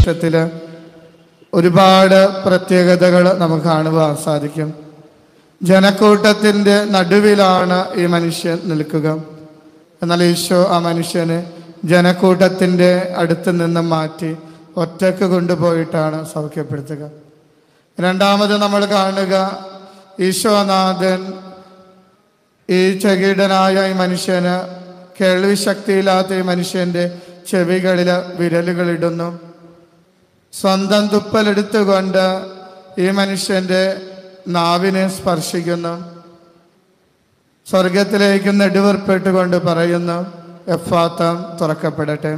സുവിശേഷത്തിൽ ഒരുപാട് പ്രത്യേകതകൾ നമുക്ക് കാണുവാൻ സാധിക്കും ജനക്കൂട്ടത്തിൻ്റെ നടുവിലാണ് ഈ മനുഷ്യൻ നിൽക്കുക എന്നാൽ ഈശോ ആ മനുഷ്യനെ ജനക്കൂട്ടത്തിൻ്റെ അടുത്ത് നിന്ന് മാറ്റി ഒറ്റക്ക് കൊണ്ടുപോയിട്ടാണ് സൗഖ്യപ്പെടുത്തുക രണ്ടാമത് നമ്മൾ കാണുക ഈശോനാഥൻ ഈ ചകിടനായ ഈ മനുഷ്യന് കേൾവി ശക്തിയില്ലാത്ത ഈ മനുഷ്യന്റെ ചെവികളിൽ വിരലുകൾ ഇടുന്നു സ്വന്തം തുപ്പലെടുത്തുകൊണ്ട് ഈ മനുഷ്യന്റെ നാവിനെ സ്പർശിക്കുന്നു സ്വർഗത്തിലേക്ക് നെടുവർപ്പെട്ടുകൊണ്ട് പറയുന്നു എഫാത്തം തുറക്കപ്പെടട്ടെ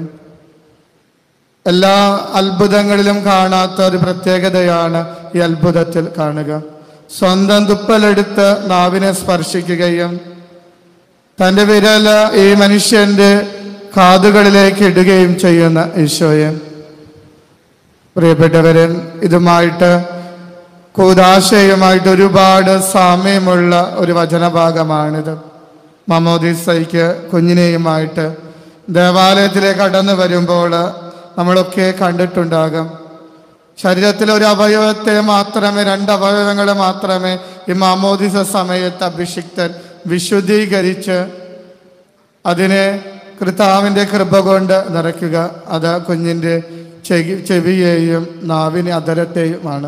എല്ലാ അത്ഭുതങ്ങളിലും കാണാത്ത ഒരു പ്രത്യേകതയാണ് ഈ അത്ഭുതത്തിൽ കാണുക സ്വന്തം തുപ്പലെടുത്ത് നാവിനെ സ്പർശിക്കുകയും തൻ്റെ വിരല് ഈ മനുഷ്യന്റെ കാതുകളിലേക്ക് ഇടുകയും ചെയ്യുന്ന ഈശോയെ പ്രിയപ്പെട്ടവരെ ഇതുമായിട്ട് കൂതാശയുമായിട്ട് ഒരുപാട് സാമ്യമുള്ള ഒരു വചനഭാഗമാണിത് മമോദിസയ്ക്ക് കുഞ്ഞിനെയുമായിട്ട് ദേവാലയത്തിലേക്ക് കടന്നു വരുമ്പോൾ നമ്മളൊക്കെ കണ്ടിട്ടുണ്ടാകും ശരീരത്തിലെ ഒരു അവയവത്തെ മാത്രമേ രണ്ട് അവയവങ്ങളെ മാത്രമേ ഈ മാമോദിസ സമയത്ത് അഭിഷിക്തൻ വിശുദ്ധീകരിച്ച് അതിനെ കർത്താവിൻ്റെ കൃപ കൊണ്ട് നിറയ്ക്കുക അത് കുഞ്ഞിൻ്റെ ചെവി ചെവിയെയും നാവിനെ അധരത്തെയുമാണ്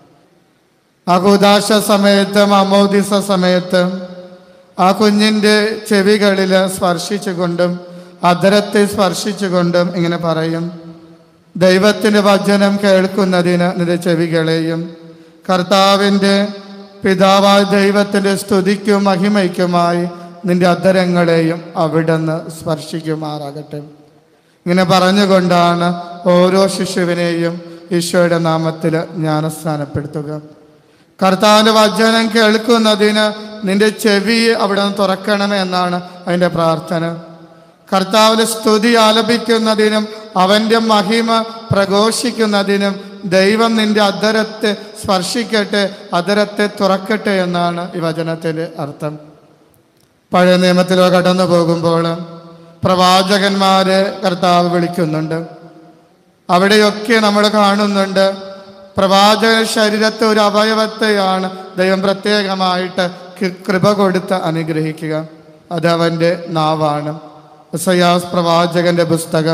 ആ കൂതാശ സമയത്ത് മാമോദിസ സമയത്ത് ആ കുഞ്ഞിൻ്റെ ചെവികളിൽ സ്പർശിച്ചുകൊണ്ടും അധരത്തെ സ്പർശിച്ചുകൊണ്ടും ഇങ്ങനെ പറയും ദൈവത്തിൻ്റെ വചനം കേൾക്കുന്നതിന് നിന്റെ ചെവികളെയും കർത്താവിൻ്റെ പിതാവായ ദൈവത്തിൻ്റെ സ്തുതിക്കും മഹിമയ്ക്കുമായി നിന്റെ അധരങ്ങളെയും അവിടുന്ന് സ്പർശിക്കുമാറാകട്ടെ ഇങ്ങനെ പറഞ്ഞുകൊണ്ടാണ് ഓരോ ശിശുവിനെയും ഈശോയുടെ നാമത്തിൽ ജ്ഞാനസ്ഥാനപ്പെടുത്തുക കർത്താവിൻ്റെ വചനം കേൾക്കുന്നതിന് നിന്റെ ചെവി അവിടെ നിന്ന് തുറക്കണമേ എന്നാണ് അതിൻ്റെ പ്രാർത്ഥന കർത്താവിൻ്റെ സ്തുതി ആലപിക്കുന്നതിനും അവൻ്റെ മഹിമ പ്രഘോഷിക്കുന്നതിനും ദൈവം നിന്റെ അധരത്തെ സ്പർശിക്കട്ടെ അധരത്തെ തുറക്കട്ടെ എന്നാണ് ഈ വചനത്തിൻ്റെ അർത്ഥം പഴയ നിയമത്തിലോ കടന്നു പോകുമ്പോൾ പ്രവാചകന്മാരെ കർത്താവ് വിളിക്കുന്നുണ്ട് അവിടെയൊക്കെ നമ്മൾ കാണുന്നുണ്ട് പ്രവാചക ശരീരത്തെ ഒരു അവയവത്തെയാണ് ദൈവം പ്രത്യേകമായിട്ട് കൃ- കൃപ കൊടുത്ത് അനുഗ്രഹിക്കുക അത് അവൻ്റെ നാവാണ് ഇസയാസ് പ്രവാചകന്റെ പുസ്തകം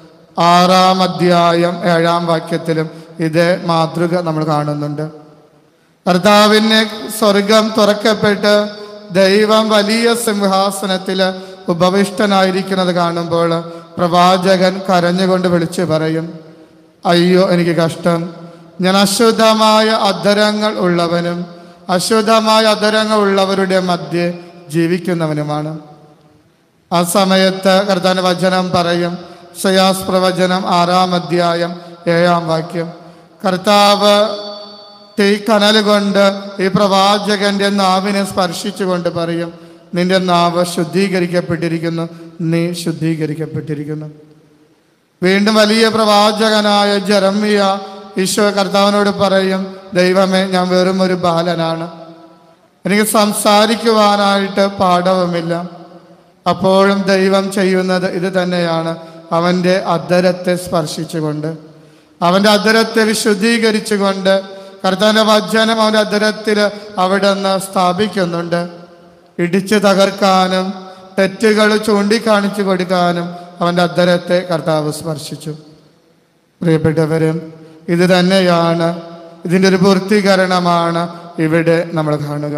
ആറാം അധ്യായം ഏഴാം വാക്യത്തിലും ഇതേ മാതൃക നമ്മൾ കാണുന്നുണ്ട് കർത്താവിന് സ്വർഗം തുറക്കപ്പെട്ട് ദൈവം വലിയ സിംഹാസനത്തിൽ ഉപവിഷ്ടനായിരിക്കുന്നത് കാണുമ്പോൾ പ്രവാചകൻ കരഞ്ഞുകൊണ്ട് വിളിച്ചു പറയും അയ്യോ എനിക്ക് കഷ്ടം ഞാൻ അശുദ്ധമായ അധരങ്ങൾ ഉള്ളവനും അശുദ്ധമായ അധരങ്ങൾ ഉള്ളവരുടെ മധ്യേ ജീവിക്കുന്നവനുമാണ് ആ സമയത്ത് കർത്താവിന്റെ വചനം പറയും സയാസ് പ്രവചനം ആറാം അധ്യായം ഏഴാം വാക്യം കർത്താവ് തീ കനൽ കൊണ്ട് ഈ പ്രവാചകന്റെ നാവിനെ സ്പർശിച്ചുകൊണ്ട് പറയും നിന്റെ നാവ് ശുദ്ധീകരിക്കപ്പെട്ടിരിക്കുന്നു നീ ശുദ്ധീകരിക്കപ്പെട്ടിരിക്കുന്നു വീണ്ടും വലിയ പ്രവാചകനായ ജെറമ്മിയ ഈശോ കർത്താവിനോട് പറയും ദൈവമേ ഞാൻ വെറും ഒരു ബാലനാണ് എനിക്ക് സംസാരിക്കുവാനായിട്ട് പാഠവുമില്ല അപ്പോഴും ദൈവം ചെയ്യുന്നത് ഇത് തന്നെയാണ് അവൻ്റെ അധരത്തെ സ്പർശിച്ചുകൊണ്ട് അവൻ്റെ അധരത്തെ വിശുദ്ധീകരിച്ചുകൊണ്ട് കർത്താവിൻ്റെ വചനം അവൻ്റെ അധരത്തിൽ അവിടെ നിന്ന് സ്ഥാപിക്കുന്നുണ്ട് ഇടിച്ചു തകർക്കാനും തെറ്റുകൾ ചൂണ്ടിക്കാണിച്ചു കൊടുക്കാനും അവൻ്റെ അധരത്തെ കർത്താവ് സ്പർശിച്ചു പ്രിയപ്പെട്ടവരും ഇത് തന്നെയാണ് ഇതിൻ്റെ ഒരു പൂർത്തീകരണമാണ് ഇവിടെ നമ്മൾ കാണുക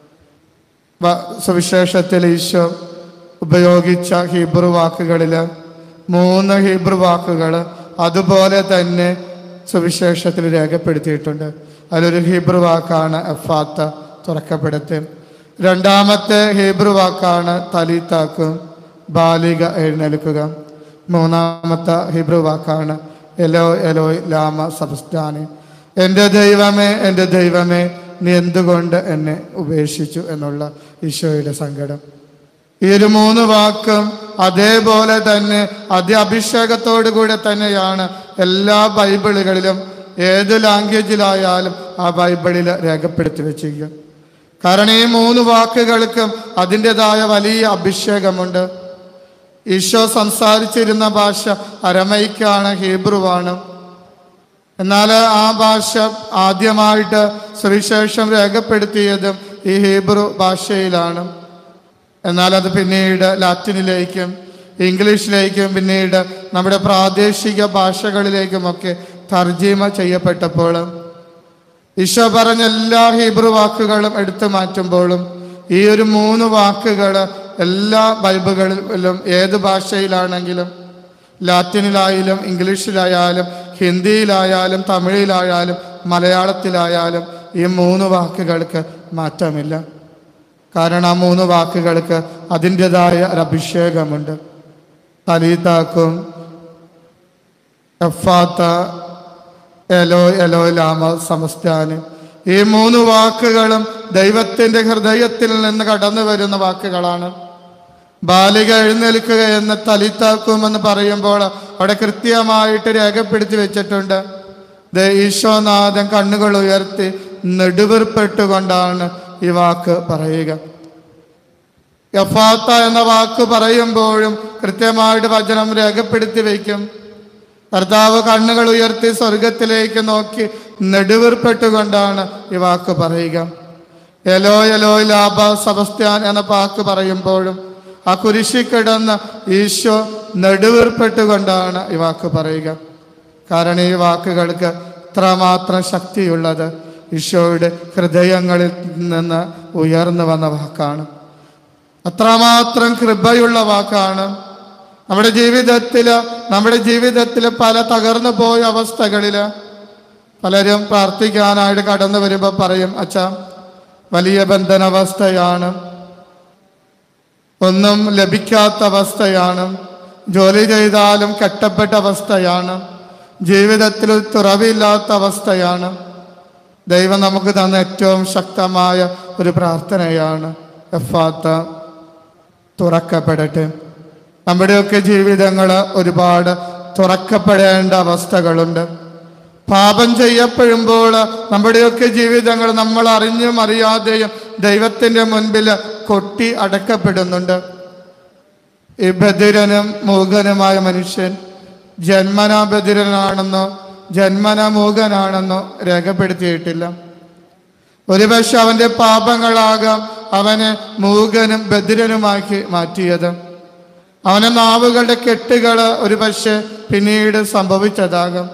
വ- സുവിശേഷത്തിൽ ഈശോ ഉപയോഗിച്ച ഹീബ്രു വാക്കുകളിൽ മൂന്ന് ഹീബ്രു വാക്കുകൾ അതുപോലെ തന്നെ സുവിശേഷത്തിൽ രേഖപ്പെടുത്തിയിട്ടുണ്ട് അതിലൊരു ഹീബ്രു വാക്കാണ് എഫാത്ത തുറക്കപ്പെടുത്തി രണ്ടാമത്തെ ഹീബ്രു വാക്കാണ് തലീത്താക്കും ബാലിക എഴുന്നേൽക്കുക മൂന്നാമത്തെ ഹീബ്രു വാക്കാണ് എലോ എലോയ് ലാമ സബ്സ്റ്റാനി എൻ്റെ ദൈവമേ എൻ്റെ ദൈവമേ നീ എന്തുകൊണ്ട് എന്നെ ഉപേക്ഷിച്ചു എന്നുള്ള ഈശോയുടെ സങ്കടം ഈ ഒരു മൂന്ന് വാക്കും അതേപോലെ തന്നെ അതേ അഭിഷേകത്തോടു കൂടെ തന്നെയാണ് എല്ലാ ബൈബിളുകളിലും ഏത് ലാംഗ്വേജിലായാലും ആ ബൈബിളിൽ രേഖപ്പെടുത്തി വെച്ചിരിക്കുക കാരണം ഈ മൂന്ന് വാക്കുകൾക്കും അതിൻ്റെതായ വലിയ അഭിഷേകമുണ്ട് ഈശോ സംസാരിച്ചിരുന്ന ഭാഷ അരമൈക്കാണ് ഹീബ്രുവാണ് എന്നാൽ ആ ഭാഷ ആദ്യമായിട്ട് സുവിശേഷം രേഖപ്പെടുത്തിയതും ഈ ഹീബ്രു ഭാഷയിലാണ് എന്നാൽ അത് പിന്നീട് ലാറ്റിനിലേക്കും ഇംഗ്ലീഷിലേക്കും പിന്നീട് നമ്മുടെ പ്രാദേശിക ഭാഷകളിലേക്കുമൊക്കെ തർജീമ ചെയ്യപ്പെട്ടപ്പോൾ ഈശോ പറഞ്ഞ എല്ലാ ഹീബ്രു വാക്കുകളും എടുത്തു മാറ്റുമ്പോഴും ഈ ഒരു മൂന്ന് വാക്കുകൾ എല്ലാ ബൈബിളുകളിലും ഏത് ഭാഷയിലാണെങ്കിലും ലാറ്റിനിലായാലും ഇംഗ്ലീഷിലായാലും ഹിന്ദിയിലായാലും തമിഴിലായാലും മലയാളത്തിലായാലും ഈ മൂന്ന് വാക്കുകൾക്ക് മാറ്റമില്ല കാരണം ആ മൂന്ന് വാക്കുകൾക്ക് അതിൻ്റെതായ ഒരു അഭിഷേകമുണ്ട് തലീതാക്കും എഫാത്ത എലോ എലോ ലാമ സമസ്താന് ഈ മൂന്ന് വാക്കുകളും ദൈവത്തിന്റെ ഹൃദയത്തിൽ നിന്ന് കടന്നു വരുന്ന വാക്കുകളാണ് ബാലിക എഴുന്നേൽക്കുക എന്ന് തലിത്താക്കുമെന്ന് പറയുമ്പോൾ അവിടെ കൃത്യമായിട്ട് രേഖപ്പെടുത്തി വെച്ചിട്ടുണ്ട് ദേ ഈശോനാഥൻ കണ്ണുകൾ ഉയർത്തി നെടുവീർപ്പെട്ടുകൊണ്ടാണ് ഈ വാക്ക് പറയുക യഫാത്ത എന്ന വാക്ക് പറയുമ്പോഴും കൃത്യമായിട്ട് വചനം രേഖപ്പെടുത്തി വയ്ക്കും കർത്താവ് കണ്ണുകൾ ഉയർത്തി സ്വർഗത്തിലേക്ക് നോക്കി നെടുവീർപ്പെട്ടുകൊണ്ടാണ് ഈ വാക്ക് പറയുക എലോ എലോ ലാഭ സബസ്ത്യാൻ എന്ന വാക്ക് പറയുമ്പോഴും ആ കുരിശി കിടന്ന് ഈശോ നെടുവീർപ്പെട്ടുകൊണ്ടാണ് ഈ വാക്ക് പറയുക കാരണം ഈ വാക്കുകൾക്ക് ഇത്രമാത്രം ശക്തിയുള്ളത് ഈശോയുടെ ഹൃദയങ്ങളിൽ നിന്ന് ഉയർന്നു വന്ന വാക്കാണ് അത്രമാത്രം കൃപയുള്ള വാക്കാണ് നമ്മുടെ ജീവിതത്തിൽ നമ്മുടെ ജീവിതത്തിൽ പല തകർന്നു പോയ അവസ്ഥകളിൽ പലരും പ്രാർത്ഥിക്കാനായിട്ട് കടന്നു വരുമ്പോൾ പറയും അച്ഛ വലിയ ബന്ധനാവസ്ഥയാണ് ഒന്നും ലഭിക്കാത്ത അവസ്ഥയാണ് ജോലി ചെയ്താലും കെട്ടപ്പെട്ട അവസ്ഥയാണ് ജീവിതത്തിൽ ഒരു തുറവില്ലാത്ത അവസ്ഥയാണ് ദൈവം നമുക്ക് തന്ന ഏറ്റവും ശക്തമായ ഒരു പ്രാർത്ഥനയാണ് എഫാത്ത തുറക്കപ്പെടട്ടെ നമ്മുടെയൊക്കെ ജീവിതങ്ങൾ ഒരുപാട് തുറക്കപ്പെടേണ്ട അവസ്ഥകളുണ്ട് പാപം ചെയ്യപ്പെടുമ്പോൾ നമ്മുടെയൊക്കെ ജീവിതങ്ങൾ നമ്മൾ അറിഞ്ഞും അറിയാതെയും ദൈവത്തിൻ്റെ മുൻപിൽ കൊട്ടി അടക്കപ്പെടുന്നുണ്ട് ഈ ബധിരനും മൂകനുമായ മനുഷ്യൻ ജന്മനാ ബധിരനാണെന്നോ ജന്മന മൂകനാണെന്നോ രേഖപ്പെടുത്തിയിട്ടില്ല ഒരുപക്ഷെ അവന്റെ പാപങ്ങളാകാം അവനെ മൂകനും ബധിരനുമാക്കി മാറ്റിയത് അവനെ നാവുകളുടെ കെട്ടുകൾ ഒരുപക്ഷെ പിന്നീട് സംഭവിച്ചതാകും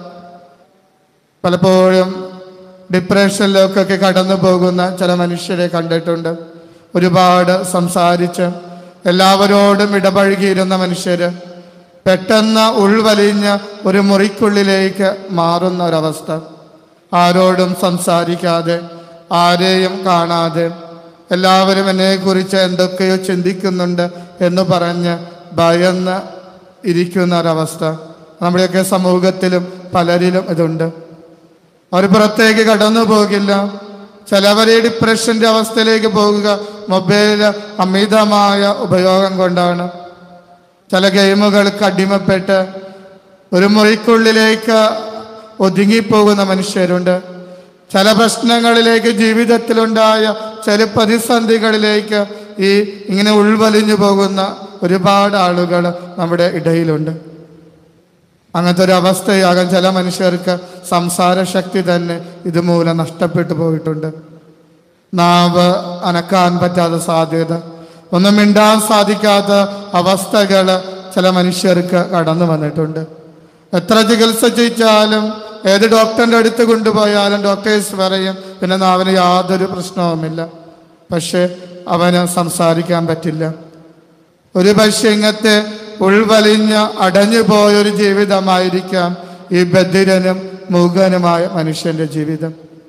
പലപ്പോഴും ഡിപ്രഷനിലേക്കൊക്കെ കടന്നു പോകുന്ന ചില മനുഷ്യരെ കണ്ടിട്ടുണ്ട് ഒരുപാട് സംസാരിച്ച് എല്ലാവരോടും ഇടപഴകിയിരുന്ന മനുഷ്യര് പെട്ടെന്ന് ഉൾവലിഞ്ഞ് ഒരു മുറിക്കുള്ളിലേക്ക് മാറുന്ന ഒരവസ്ഥ ആരോടും സംസാരിക്കാതെ ആരെയും കാണാതെ എല്ലാവരും എന്നെക്കുറിച്ച് എന്തൊക്കെയോ ചിന്തിക്കുന്നുണ്ട് എന്ന് പറഞ്ഞ് ഭയന്ന് ഇരിക്കുന്ന ഒരവസ്ഥ നമ്മുടെയൊക്കെ സമൂഹത്തിലും പലരിലും ഇതുണ്ട് അവർ പുറത്തേക്ക് കടന്നു പോകില്ല ചിലവരെ ഡിപ്രഷന്റെ അവസ്ഥയിലേക്ക് പോകുക മൊബൈൽ അമിതമായ ഉപയോഗം കൊണ്ടാണ് ചില ഗെയിമുകൾക്ക് അടിമപ്പെട്ട് ഒരു മുറിക്കുള്ളിലേക്ക് ഒതുങ്ങിപ്പോകുന്ന മനുഷ്യരുണ്ട് ചില പ്രശ്നങ്ങളിലേക്ക് ജീവിതത്തിലുണ്ടായ ചില പ്രതിസന്ധികളിലേക്ക് ഈ ഇങ്ങനെ ഉൾവലിഞ്ഞു പോകുന്ന ഒരുപാട് ആളുകൾ നമ്മുടെ ഇടയിലുണ്ട് അങ്ങനത്തെ ഒരു അവസ്ഥയാകാൻ ചില മനുഷ്യർക്ക് സംസാര ശക്തി തന്നെ ഇതുമൂലം നഷ്ടപ്പെട്ടു പോയിട്ടുണ്ട് നാവ് അനക്കാൻ പറ്റാത്ത സാധ്യത ഒന്നും മിണ്ടാൻ സാധിക്കാത്ത അവസ്ഥകൾ ചില മനുഷ്യർക്ക് കടന്നു വന്നിട്ടുണ്ട് എത്ര ചികിത്സ ചെയ്യിച്ചാലും ഏത് ഡോക്ടറിൻ്റെ അടുത്ത് കൊണ്ടുപോയാലും ഡോക്ടേഴ്സ് പറയും പിന്നെ നാവിന് യാതൊരു പ്രശ്നവുമില്ല പക്ഷെ അവന് സംസാരിക്കാൻ പറ്റില്ല ഒരു പക്ഷെ ഇങ്ങനത്തെ ഉൾവലിഞ്ഞ് അടഞ്ഞു പോയൊരു ജീവിതമായിരിക്കാം ഈ ബധിരനും മൂകനുമായ മനുഷ്യന്റെ ജീവിതം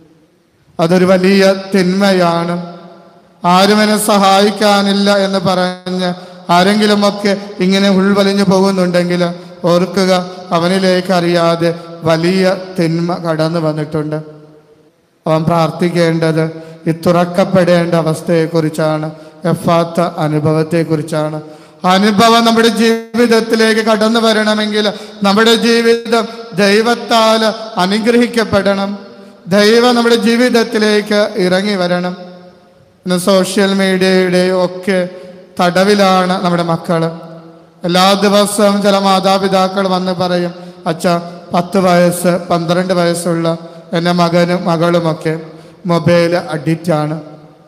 അതൊരു വലിയ തിന്മയാണ് ആരും എന്നെ സഹായിക്കാനില്ല എന്ന് പറഞ്ഞ് ആരെങ്കിലുമൊക്കെ ഇങ്ങനെ ഉൾവലിഞ്ഞു പോകുന്നുണ്ടെങ്കിൽ ഓർക്കുക അവനിലേക്ക് അറിയാതെ വലിയ തിന്മ കടന്നു വന്നിട്ടുണ്ട് അവൻ പ്രാർത്ഥിക്കേണ്ടത് ഈ തുറക്കപ്പെടേണ്ട അവസ്ഥയെക്കുറിച്ചാണ് എഫാത്ത അനുഭവത്തെക്കുറിച്ചാണ് അനുഭവം നമ്മുടെ ജീവിതത്തിലേക്ക് കടന്നു വരണമെങ്കിൽ നമ്മുടെ ജീവിതം ദൈവത്താൽ അനുഗ്രഹിക്കപ്പെടണം ദൈവം നമ്മുടെ ജീവിതത്തിലേക്ക് ഇറങ്ങി വരണം ഇന്ന് സോഷ്യൽ മീഡിയയുടെ ഒക്കെ തടവിലാണ് നമ്മുടെ മക്കൾ എല്ലാ ദിവസവും ചില മാതാപിതാക്കൾ വന്ന് പറയും അച്ഛ പത്ത് വയസ്സ് പന്ത്രണ്ട് വയസ്സുള്ള എൻ്റെ മകനും മകളുമൊക്കെ മൊബൈൽ അഡിക്റ്റാണ്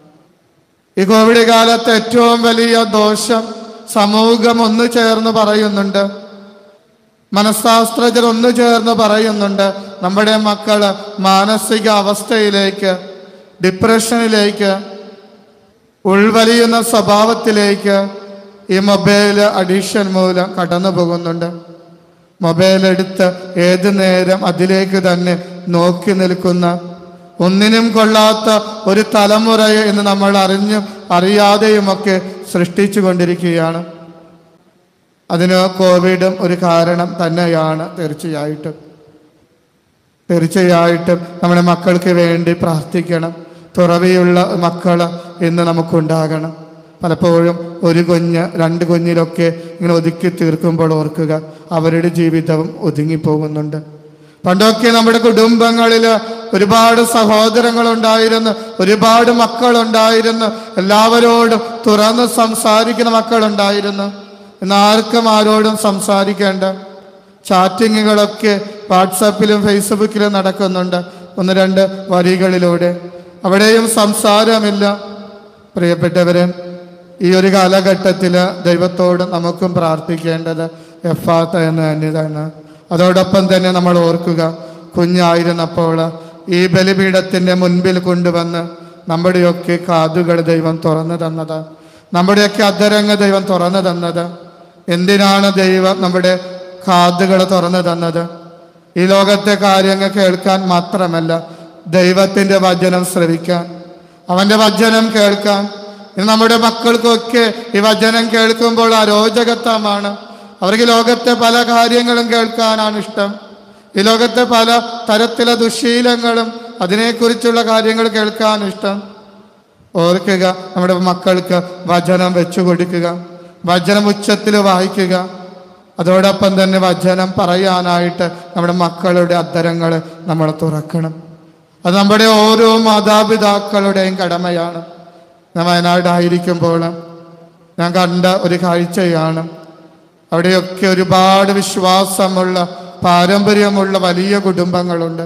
ഈ കോവിഡ് കാലത്ത് ഏറ്റവും വലിയ ദോഷം സമൂഹം ഒന്ന് ചേർന്ന് പറയുന്നുണ്ട് മനഃശാസ്ത്രജ്ഞർ ഒന്ന് ചേർന്ന് പറയുന്നുണ്ട് നമ്മുടെ മക്കള് മാനസിക അവസ്ഥയിലേക്ക് ഡിപ്രഷനിലേക്ക് ഉൾവലിയുന്ന സ്വഭാവത്തിലേക്ക് ഈ മൊബൈൽ അഡിക്ഷൻ മൂലം കടന്നു പോകുന്നുണ്ട് മൊബൈൽ എടുത്ത് ഏത് നേരം അതിലേക്ക് തന്നെ നോക്കി നിൽക്കുന്ന ഒന്നിനും കൊള്ളാത്ത ഒരു തലമുറയെ ഇന്ന് നമ്മൾ അറിഞ്ഞും അറിയാതെയുമൊക്കെ സൃഷ്ടിച്ചു കൊണ്ടിരിക്കുകയാണ് അതിന് കോവിഡും ഒരു കാരണം തന്നെയാണ് തീർച്ചയായിട്ടും തീർച്ചയായിട്ടും നമ്മുടെ മക്കൾക്ക് വേണ്ടി പ്രാർത്ഥിക്കണം തുറവിയുള്ള മക്കൾ ഇന്ന് നമുക്കുണ്ടാകണം പലപ്പോഴും ഒരു കുഞ്ഞ് രണ്ട് കുഞ്ഞിലൊക്കെ ഇങ്ങനെ ഒതുക്കി തീർക്കുമ്പോൾ ഓർക്കുക അവരുടെ ജീവിതവും ഒതുങ്ങിപ്പോകുന്നുണ്ട് പണ്ടൊക്കെ നമ്മുടെ കുടുംബങ്ങളിൽ ഒരുപാട് സഹോദരങ്ങളുണ്ടായിരുന്നു ഒരുപാട് മക്കളുണ്ടായിരുന്നു എല്ലാവരോടും തുറന്ന് സംസാരിക്കുന്ന മക്കളുണ്ടായിരുന്നു ഇന്ന് ആർക്കും ആരോടും സംസാരിക്കേണ്ട ചാറ്റിങ്ങുകളൊക്കെ വാട്സാപ്പിലും ഫേസ്ബുക്കിലും നടക്കുന്നുണ്ട് ഒന്ന് രണ്ട് വരികളിലൂടെ അവിടെയും സംസാരമില്ല പ്രിയപ്പെട്ടവരെ ഈ ഒരു കാലഘട്ടത്തിൽ ദൈവത്തോട് നമുക്കും പ്രാർത്ഥിക്കേണ്ടത് എഫാത്ത എന്ന് തന്നെയാണ് അതോടൊപ്പം തന്നെ നമ്മൾ ഓർക്കുക കുഞ്ഞായിരുന്നപ്പോൾ ഈ ബലിപീഠത്തിൻ്റെ മുൻപിൽ കൊണ്ടുവന്ന് നമ്മുടെയൊക്കെ കാതുകൾ ദൈവം തുറന്നു തന്നത് നമ്മുടെയൊക്കെ അധരങ്ങ ദൈവം തുറന്നു തന്നത് എന്തിനാണ് ദൈവം നമ്മുടെ കാതുകൾ തുറന്നു തന്നത് ഈ ലോകത്തെ കാര്യങ്ങൾ കേൾക്കാൻ മാത്രമല്ല ദൈവത്തിൻ്റെ വചനം ശ്രവിക്കാൻ അവൻ്റെ വചനം കേൾക്കാൻ ഇന്ന് നമ്മുടെ മക്കൾക്കൊക്കെ ഈ വചനം കേൾക്കുമ്പോൾ അരോചകത്വമാണ് അവർക്ക് ലോകത്തെ പല കാര്യങ്ങളും കേൾക്കാനാണ് ഇഷ്ടം ഈ ലോകത്തെ പല തരത്തിലെ ദുശീലങ്ങളും അതിനെക്കുറിച്ചുള്ള കാര്യങ്ങൾ കേൾക്കാൻ ഇഷ്ടം ഓർക്കുക നമ്മുടെ മക്കൾക്ക് വചനം വെച്ചു കൊടുക്കുക വചനം ഉച്ചത്തിൽ വായിക്കുക അതോടൊപ്പം തന്നെ വചനം പറയാനായിട്ട് നമ്മുടെ മക്കളുടെ അത്തരങ്ങൾ നമ്മൾ തുറക്കണം അത് നമ്മുടെ ഓരോ മാതാപിതാക്കളുടെയും കടമയാണ് ഞാൻ വയനാടായിരിക്കുമ്പോൾ ഞാൻ കണ്ട ഒരു കാഴ്ചയാണ് അവിടെയൊക്കെ ഒരുപാട് വിശ്വാസമുള്ള പാരമ്പര്യമുള്ള വലിയ കുടുംബങ്ങളുണ്ട്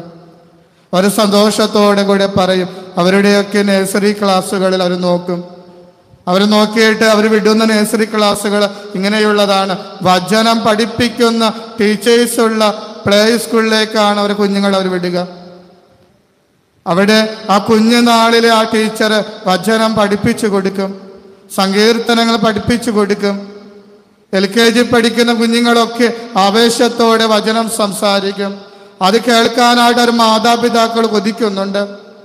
അവർ സന്തോഷത്തോടെ കൂടെ പറയും അവരുടെയൊക്കെ നഴ്സറി ക്ലാസ്സുകളിൽ അവർ നോക്കും അവർ നോക്കിയിട്ട് അവർ വിടുന്ന നഴ്സറി ക്ലാസ്സുകൾ ഇങ്ങനെയുള്ളതാണ് വചനം പഠിപ്പിക്കുന്ന ടീച്ചേഴ്സ് ഉള്ള പ്ലേ സ്കൂളിലേക്കാണ് അവർ കുഞ്ഞുങ്ങൾ അവർ വിടുക അവിടെ ആ കുഞ്ഞുനാളിലെ ആ ടീച്ചർ വചനം പഠിപ്പിച്ചു കൊടുക്കും സങ്കീർത്തനങ്ങൾ പഠിപ്പിച്ചു കൊടുക്കും എൽ കെ ജി പഠിക്കുന്ന കുഞ്ഞുങ്ങളൊക്കെ ആവേശത്തോടെ വചനം സംസാരിക്കും അത് കേൾക്കാനായിട്ട് ഒരു മാതാപിതാക്കൾ കൊതിക്കുന്നുണ്ട്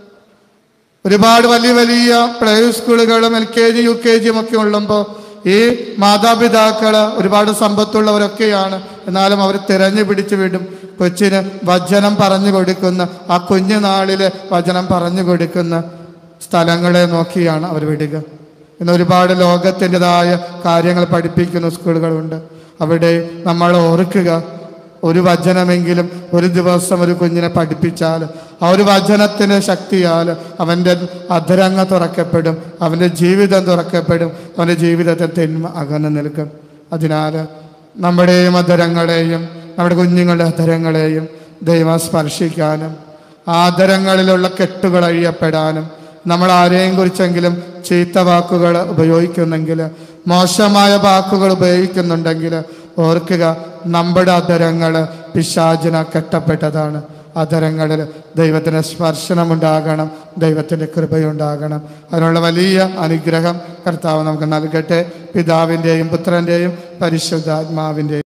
ഒരുപാട് വലിയ വലിയ പ്ലേ സ്കൂളുകളും L K G U K ജിയും ഒക്കെ ഉള്ളുമ്പോൾ ഈ മാതാപിതാക്കൾ ഒരുപാട് സമ്പത്തുള്ളവരൊക്കെയാണ് എന്നാലും അവർ തിരഞ്ഞു പിടിച്ചു വിടും കൊച്ചിന് വചനം പറഞ്ഞു കൊടുക്കുന്ന ആ കുഞ്ഞുനാളില് വചനം പറഞ്ഞു കൊടുക്കുന്ന സ്ഥലങ്ങളെ നോക്കിയാണ് അവർ വിടുക ഇന്ന് ഒരുപാട് ലോകത്തിൻ്റെതായ കാര്യങ്ങൾ പഠിപ്പിക്കുന്ന സ്കൂളുകളുണ്ട് അവിടെ നമ്മൾ ഓർക്കുക ഒരു വചനമെങ്കിലും ഒരു ദിവസം ഒരു കുഞ്ഞിനെ പഠിപ്പിച്ചാൽ ആ ഒരു വചനത്തിന് ശക്തിയാൽ അവൻ്റെ അധരങ്ങ തുറക്കപ്പെടും അവൻ്റെ ജീവിതം തുറക്കപ്പെടും അവൻ്റെ ജീവിതത്തിൽ തിന്മ അകന്നു നിൽക്കും അതിനാൽ നമ്മുടെയും അധരങ്ങളെയും നമ്മുടെ കുഞ്ഞുങ്ങളുടെ അധരങ്ങളെയും ദൈവം സ്പർശിക്കാനും ആദരങ്ങളിലുള്ള കെട്ടുകൾ അഴിയപ്പെടാനും നമ്മൾ ആരെയും കുറിച്ചെങ്കിലും ചീത്ത വാക്കുകൾ ഉപയോഗിക്കുന്നെങ്കിൽ മോശമായ വാക്കുകൾ ഉപയോഗിക്കുന്നുണ്ടെങ്കിൽ ഓർക്കുക നമ്മുടെ അധരങ്ങൾ പിശാചിന കെട്ടപ്പെട്ടതാണ് അധരങ്ങളിൽ ദൈവത്തിൻ്റെ സ്പർശനമുണ്ടാകണം ദൈവത്തിൻ്റെ കൃപയുണ്ടാകണം അതിനുള്ള വലിയ അനുഗ്രഹം കർത്താവ് നമുക്ക് നൽകട്ടെ പിതാവിൻ്റെയും പുത്രൻ്റെയും പരിശുദ്ധാത്മാവിൻ്റെയും